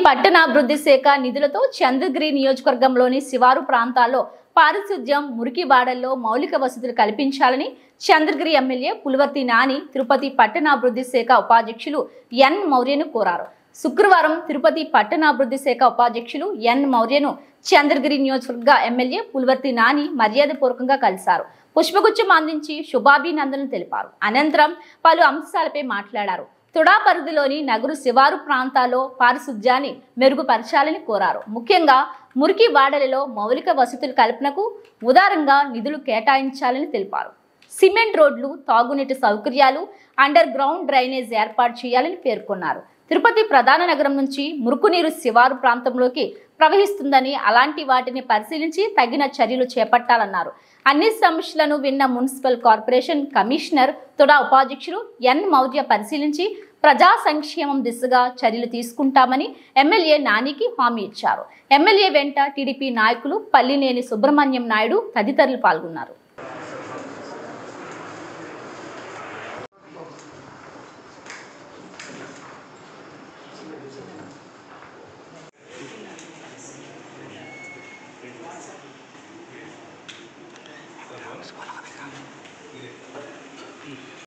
పట్టణాభివృద్ధి శాఖ నిధులతో చంద్రగిరి నియోజకవర్గంలోని శివారు ప్రాంతాల్లో పారిశుద్ధ్యం మురికి వాడల్లో మౌలిక వసతులు కల్పించాలని చంద్రగిరి ఎమ్మెల్యే పులివర్తి నాని తిరుపతి పట్టణాభివృద్ధి శాఖ ఉపాధ్యక్షులు ఎన్ మౌర్యను కోరారు శుక్రవారం తిరుపతి పట్టణాభివృద్ధి శాఖ ఉపాధ్యక్షులు ఎన్ మౌర్యను చంద్రగిరి నియోజకవర్గ ఎమ్మెల్యే పులివర్తి నాని మర్యాదపూర్వకంగా కలిశారు పుష్పగుచ్చం అందించి శుభాభినందనలు తెలిపారు అనంతరం పలు అంశాలపై మాట్లాడారు తుడా పరిధిలోని నగరు శివారు ప్రాంతాల్లో పారిశుధ్యాన్ని మెరుగుపరచాలని కోరారు ముఖ్యంగా మురికి వాడలలో మౌలిక వసతుల కల్పనకు ఉదారంగా నిధులు కేటాయించాలని తెలిపారు సిమెంట్ రోడ్లు తాగునీటి సౌకర్యాలు అండర్ గ్రౌండ్ డ్రైనేజ్ ఏర్పాటు చేయాలని పేర్కొన్నారు తిరుపతి ప్రధాన నగరం నుంచి మురుకునీరు శివారు ప్రాంతంలోకి ప్రవహిస్తుందని అలాంటి వాటిని పరిశీలించి తగిన చర్యలు చేపట్టాలన్నారు అన్ని సమస్యలను విన్న మున్సిపల్ కార్పొరేషన్ కమిషనర్ తొడా ఉపాధ్యక్షులు ఎన్ మౌర్య పరిశీలించి ప్రజా సంక్షేమం దిశగా చర్యలు తీసుకుంటామని ఎమ్మెల్యే నానికి హామీ ఇచ్చారు ఎమ్మెల్యే వెంట టీడీపీ నాయకులు పల్లినేని సుబ్రహ్మణ్యం నాయుడు తదితరులు పాల్గొన్నారు